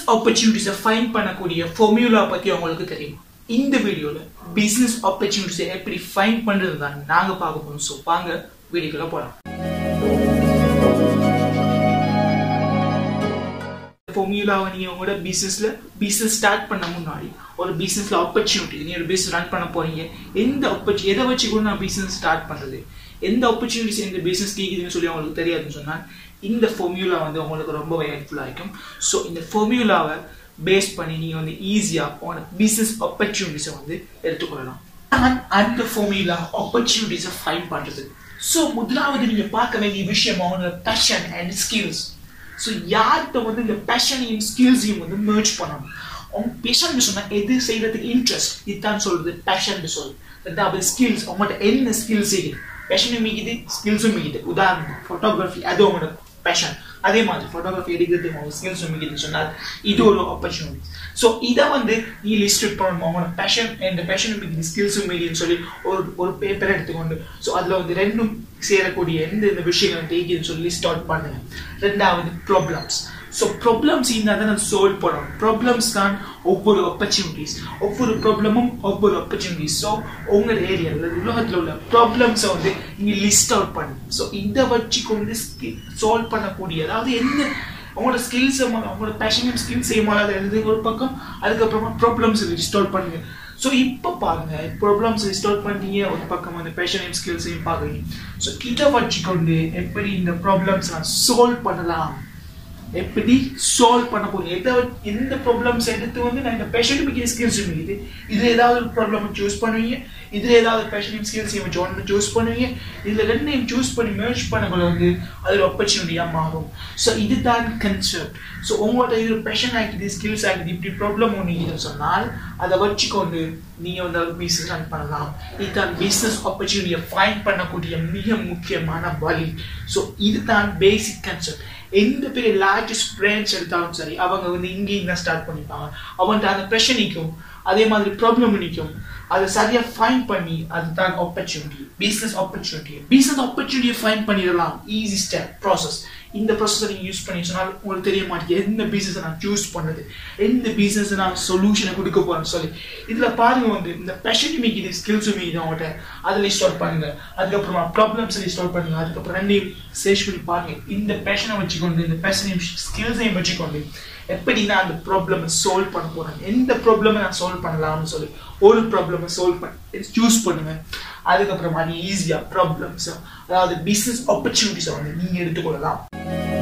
ஆப்பர்ச்சுனிட்டிஸை find பண்ணக்கூடிய formula பத்தி உங்களுக்கு தெரியும் இந்த வீடியோல பிசினஸ் ஆப்பர்ச்சுனிட்டிஸை எப்படி ஃபைண்ட் பண்றது தான் நாங்க பார்க்க போறோம் ஸோ வாங்க வீடியோக்குள்ள போலாம் ஃபார்முலாவை நீங்க உங்களோட பிசினஸ்ல பிசினஸ் ஸ்டார்ட் பண்ண முன்னாடி ஒரு பிசினஸ்ல ஆப்பர்ச்சுனிட்டி நீங்க ஒரு பிசினஸ் ரன் பண்ண போறீங்க எந்த ஆப்பர்ச்சு எதை வச்சு கூட நான் பிசினஸ் ஸ்டார்ட் பண்றது எந்த ஆப்பர்ச்சுனிட்டிஸ் இந்த பிசினஸ் கேக்குதுன்னு சொல்லி உங்களுக்கு தெரியாதுன்னு சொன்னால் இந்த ஃபார்முலா வந்து உங்களுக்கு ரொம்ப ஹெல்ப்ஃபுல்லாக இருக்கும் ஸோ இந்த ஃபார்முலாவை பேஸ் பண்ணி நீங்க வந்து ஈஸியா உங்களோட பிசினஸ் ஆப்பர்ச்சுனிட்டிஸை வந்து எடுத்துக்கொள்ளலாம் நான் அந்த ஃபார்முலா ஆப்பர்ச்சுனிட்டிஸை ஃபைன் பண்றது ஸோ முதலாவது நீங்க பார்க்க வேண்டிய விஷயம் அவங்களோட பேஷன் அண்ட் ஸ்கில்ஸ் ஸோ யார்கிட்ட வந்து இந்த பேஷனையும் ஸ்கில்ஸையும் வந்து merge பண்ணணும் அவங்க பேஷன் சொன்னா எது செய்யறதுக்கு இன்ட்ரெஸ்ட் இதுதான் சொல்றது பேஷன் சொல்லுது ரெண்டாவது ஸ்கில்ஸ் அவங்கள்ட்ட என்ன ஸ்கில்ஸ் இருக்குது பேஷனும் மிகுது ஸ்கில்ஸும் மிகுது உதாரணம் ஃபோட்டோகிராஃபி அது அவங்களோட பேஷன் அதே மாதிரி ஃபோட்டோகிராஃபி எடுக்கிறதுக்கு அவங்க ஸ்கில்ஸும் மிகுதுன்னு சொன்னால் இது ஒரு ஆப்பர்ச்சுனிட்டி ஸோ இதை வந்து நீ லிஸ்ட் பண்ணணும் அவங்களோட பேஷன் இந்த பேஷனும் மிகுது ஸ்கில்ஸும் மிகுதுன்னு சொல்லி ஒரு ஒரு பேப்பர் எடுத்துக்கொண்டு ஸோ அதில் வந்து ரெண்டும் சேரக்கூடிய எந்த இந்த விஷயங்கள் தேய்க்குதுன்னு சொல்லி லிஸ்ட் அவுட் பண்ணுங்க ரெண்டாவது ப்ராப்ளம்ஸ் ஸோ ப்ராப்ளம்ஸ் இருந்தால் தான் நான் சால்வ் பண்ணணும் ப்ராப்ளம்ஸ் தான் ஒவ்வொரு ஆப்பர்ச்சுனிட்டிஸ் ஒவ்வொரு ப்ராப்ளமும் ஒவ்வொரு ஆப்பர்ச்சுனிட்டிஸ் ஸோ உங்கள் ஏரியாவில் உலகத்தில் உள்ள ப்ராப்ளம்ஸை வந்து நீங்கள் லிஸ்ட் அவுட் பண்ணுங்க ஸோ இதை வச்சு கொண்டு சால்வ் பண்ணக்கூடிய அதாவது என்ன அவங்களோட ஸ்கில்ஸ் அவங்களோட பேஷனையும் ஸ்கில்ஸ் செய்யும்போது அதை எழுது ஒரு பக்கம் அதுக்கப்புறமா ப்ராப்ளம்ஸ் லிஸ்ட் அவுட் பண்ணுங்க ஸோ இப்போ பாருங்க ப்ராப்ளம்ஸ் லிஸ்ட் அவுட் பண்ணீங்க ஒரு பக்கம் வந்து பேஷனையும் ஸ்கில்ஸையும் பார்க்குறீங்க ஸோ இதை வச்சுக்கொண்டு எப்படி இந்த ப்ராப்ளம்ஸ் நான் சால்வ் பண்ணலாம் எப்படி சால்வ் பண்ண போறீங்க எதை எந்த ப்ராப்ளம்ஸ் எடுத்து வந்து நான் இந்த பேஷண்ட் மிக்க ஸ்கில்ஸ் மிகுது இதுல ஏதாவது ஒரு ப்ராப்ளம் சூஸ் பண்ணுவீங்க இதுல ஏதாவது பேஷன் ஸ்கில்ஸ் வச்சு ஒன்று சூஸ் பண்ணுவீங்க இதுல ரெண்டையும் சூஸ் பண்ணி மேர்ச் பண்ணக்குள்ள வந்து அது ஒரு ஆப்பர்ச்சுனிட்டியா மாறும் ஸோ இதுதான் கன்செப்ட் ஸோ உங்களோட இது பேஷன் ஆகிது ஸ்கில்ஸ் ஆகிது இப்படி ப்ராப்ளம் ஒன்று இதுன்னு சொன்னால் அதை வச்சுக்கொண்டு நீங்க வந்து ஒரு பிசினஸ் ரன் பண்ணலாம் இதுதான் பிசினஸ் ஆப்பர்ச்சுனிட்டியை ஃபைண்ட் பண்ணக்கூடிய மிக முக்கியமான வழி ஸோ இதுதான் பேசிக் கன்செப்ட் எந்த பெரிய லார்ஜஸ்ட் பிரான்ச் எடுத்தாலும் சரி அவங்க வந்து இங்கேயும் தான் ஸ்டார்ட் பண்ணிப்பாங்க அவன்கிட்ட அந்த ப்ரெஷர் நிற்கும் அதே மாதிரி ப்ராப்ளம் நிற்கும் அதை சரியா ஃபைன் பண்ணி அதுதான் ஆப்பர்ச்சுனிட்டி பிசினஸ் ஆப்பர்ச்சுனிட்டி பிசினஸ் ஆப்பர்ச்சுனிட்டியை ஃபைன் பண்ணிடலாம் ஈஸி ஸ்டெப் ப்ராசஸ் இந்த ப்ராசஸை நீங்கள் யூஸ் பண்ணி சொன்னால் உங்களுக்கு தெரிய மாட்டேங்குது எந்த பிசினஸை நான் சூஸ் பண்ணது எந்த பிசினஸ் நான் சொல்யூஷனை கொடுக்க போறேன்னு சொல்லி இதுல பாருங்க வந்து இந்த பேஷன் மீக்குது ஸ்கில்ஸ் மீக்குது அவங்கள்ட்ட அதை லிஸ்ட் அவுட் பண்ணுங்க அதுக்கப்புறமா ப்ராப்ளம்ஸ் லிஸ்ட் அவுட் பண்ணுங்க அதுக்கப்புறம் ரெண்டையும் சேர்ச் பண்ணி பாருங்க இந்த பேஷனை வச்சுக்கொண்டு இந்த பேஷனையும் ஸ்கில்ஸையும் வச்சுக்கொண்டு எப்படி நான் அந்த ப்ராப்ளமை சால்வ் பண்ண போறேன் எந்த ப்ராப்ளமை நான் சால்வ் பண்ணலாம்னு சொல்லி ஒரு ப்ராப்ளமை சால்வ் பண்ணி சூஸ் பண்ணுவேன் அதுக்கப்புறமா நீ ஈஸியா ப்ராப்ளம்ஸ் அதாவது பிசினஸ் ஆப்பர்ச்சுனிட்டிஸை வந்து நீங்க எடுத்துக்கொள்ளலாம்